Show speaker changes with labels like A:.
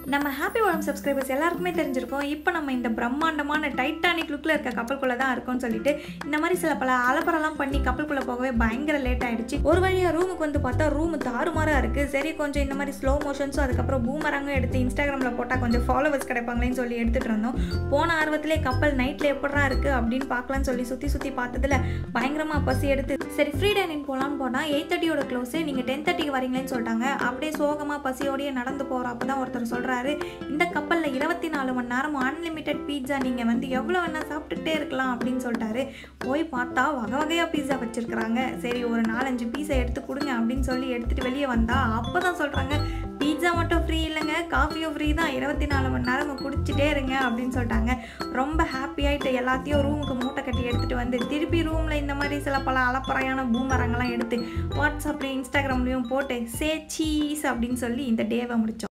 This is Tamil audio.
A: நம்ம ஹாப்பி உடம்பு சப்ஸ்கிரைபர்ஸ் எல்லாருக்குமே தெரிஞ்சிருக்கும் இப்போ நம்ம இந்த பிரம்மாண்டமான டைட்டானிக் லுக்கில் இருக்க கப்பலுக்குள்ளே தான் இருக்கோம்னு சொல்லிட்டு இந்த மாதிரி சில பல அலப்பறலாம் பண்ணி கப்பலுக்குள்ளே போகவே பயங்கர லேட் ஆயிடுச்சு ஒரு வழியாக ரூமுக்கு வந்து பார்த்தா ரூம் தாறுமாறாக இருக்குது சரி கொஞ்சம் இந்த மாதிரி ஸ்லோ மோஷன்ஸும் அதுக்கப்புறம் பூமராங்கும் எடுத்து இன்ஸ்டாகிராமில் போட்டால் கொஞ்சம் ஃபாலோவர்ஸ் கிடைப்பாங்களேன்னு சொல்லி எடுத்துகிட்டு இருந்தோம் போன ஆர்வத்திலே கப்பல் நைட்டில் எப்படா இருக்குது அப்படின்னு பார்க்கலான்னு சொல்லி சுற்றி சுற்றி பார்த்ததுல பயங்கரமாக பசி எடுத்து சரி ஃப்ரீ டைனிங் போகலான்னு போனால் எயிட் தேர்ட்டியோட க்ளோஸு நீங்கள் டென் தேர்ட்டிக்கு வரீங்களேன்னு சொல்லிட்டாங்க அப்படியே சோகமாக பசியோடயே நடந்து போகிறப்ப தான் ஒருத்தர் சொல்கிறாரு இந்த கப்பலில் இருபத்தி நாலு மணி நேரம் அன்லிமிட்டெட் பீட்சா நீங்கள் வந்து எவ்வளோ வேணால் சாப்பிட்டுட்டே இருக்கலாம் அப்படின்னு சொல்லிட்டாரு போய் பார்த்தா வகை வகையாக பீஸா வச்சுருக்குறாங்க சரி ஒரு நாலஞ்சு பீஸை எடுத்து கொடுங்க அப்படின்னு சொல்லி எடுத்துகிட்டு வெளியே வந்தா அப்போ தான் சொல்கிறாங்க பீட்சா மட்டும் ஃப்ரீ இல்லைங்க காஃபியும் ஃப்ரீ தான் இருபத்தி நாலு மணி நேரம் குடிச்சிட்டே இருங்க அப்படின்னு சொல்லிட்டாங்க ரொம்ப ஹாப்பி ஆகிட்டு எல்லாத்தையும் ரூமுக்கு மூட்டை கட்டி எடுத்துகிட்டு வந்து திருப்பி ரூமில் இந்த மாதிரி சில பல அலப்பறையான பூமரங்கெல்லாம் எடுத்து வாட்ஸ்அப்லேயும் இன்ஸ்டாகிராம்லேயும் போட்டு சே சீஸ் அப்படின்னு சொல்லி இந்த டேவை முடித்தோம்